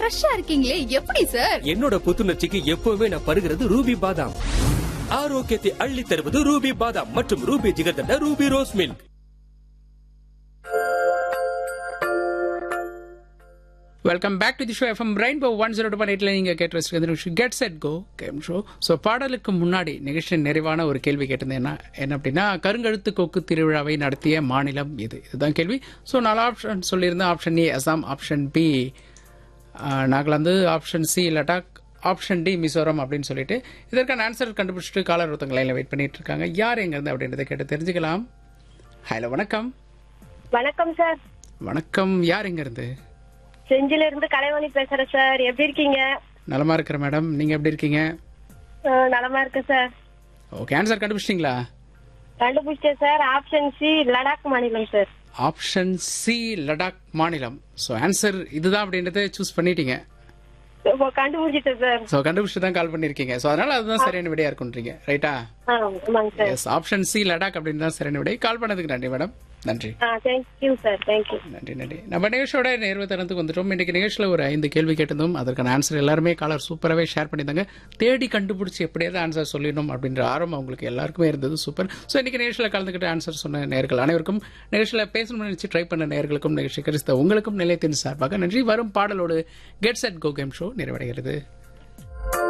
ஃப்ரெஷ்ஷா இருக்கீங்களே எப்படி சார் என்னோட புத்துணர்ச்சிக்கு எப்பவுமே நான் பருகிறது ரூபி பாதாம் ஆரோக்கியத்தை அள்ளி தருவது ரூபி பாதாம் மற்றும் Ruby jigarthanda Ruby rose milk welcome back to the show FM Rainbow one zero two எயிட்ல நீங்க கேட்டு வச்சிருக்கிறது get set go game show so பாடலுக்கு முன்னாடி நிகழ்ச்சியின் நிறைவான ஒரு கேள்வி கேட்டிருந்தேன் என்ன என்ன அப்படின்னா கருங்கழுத்து கொக்கு திருவிழாவை நடத்திய மாநிலம் இது இதுதான் கேள்வி ஸோ நாலு ஆப்ஷன் சொல்லியிருந்தேன் option A Assam option B Nagaland option C Ladakh option D Mizoram அப்படின்னு சொல்லிட்டு இதற்கான ஆன்சர் கண்டுபிடிச்சிட்டு காலர் ஒருத்தங்க லைனில் வெயிட் பண்ணிட்டு இருக்காங்க யார் எங்கேருந்து அப்படின்றத கேட்டு தெரிஞ்சுக்கலாம் ஹலோ வணக்கம் வணக்கம் சார் வணக்கம் யார் எங்கேருந்து செஞ்சில இருந்து கலைவாணி பேசுறேன் சார் எப்படி இருக்கீங்க நலமா இருக்கிற மேடம் நீங்க எப்படி இருக்கீங்க அஹ், நலமா இருக்கேன் சார் ஓகே ஆன்சர் கண்டுபிடிச்சிட்டிங்களா கண்டுபிடிச்சேன் சார் ஆப்ஷன் சி லடாக் மாநிலம் சார் ஆப்ஷன் சி லடாக் மாநிலம் ஸோ ஆன்சர் இதுதான் அப்படின்றத சூஸ் பண்ணிட்டீங்க இப்போ கண்டுபிடிச்சிட்டேன் சார் ஸோ கண்டுபிடிச்சு தான் கால் பண்ணியிருக்கீங்க ஸோ அதனால அதுதான் சரியான விடையா இருக்குன்றீங்க ரைட்டா ஆ, ஆமாங்க sir yes option C Ladakh அப்படின்னு தான் சரியான விடை கால் பண்ணதுக்கு நன்றி மேடம் நன்றி ஆ தேங்க்யூ சார் தேங்க்யூ நன்றி நன்றி நம்ம நிகழ்ச்சியோட நேர்வு தரத்துக்கு வந்துட்டோம் இன்னைக்கு நிகழ்ச்சியில் ஒரு ஐந்து கேள்வி கேட்டிருந்தோம் அதற்கான ஆன்சர் எல்லாருமே காலர் சூப்பராகவே ஷேர் பண்ணியிருந்தாங்க தேடி கண்டுபிடிச்சி எப்படியாவது ஆன்சர் சொல்லிடணும் அப்படின்ற ஆர்வம் அவங்களுக்கு எல்லாருக்குமே இருந்தது சூப்பர் ஸோ இன்னைக்கு நிகழ்ச்சியில் கலந்துக்கிட்டு ஆன்சர் சொன்ன நேர்கள் அனைவருக்கும் நிகழ்ச்சியில் பேசணும்னு நினைச்சு ட்ரை பண்ண நேர்களுக்கும் நிகழ்ச்சி கிறிஸ்த உங்களுக்கும் நிலையத்தின் சார்பாக நன்றி வரும் பாடலோடு get set go game show நிறைவடைகிறது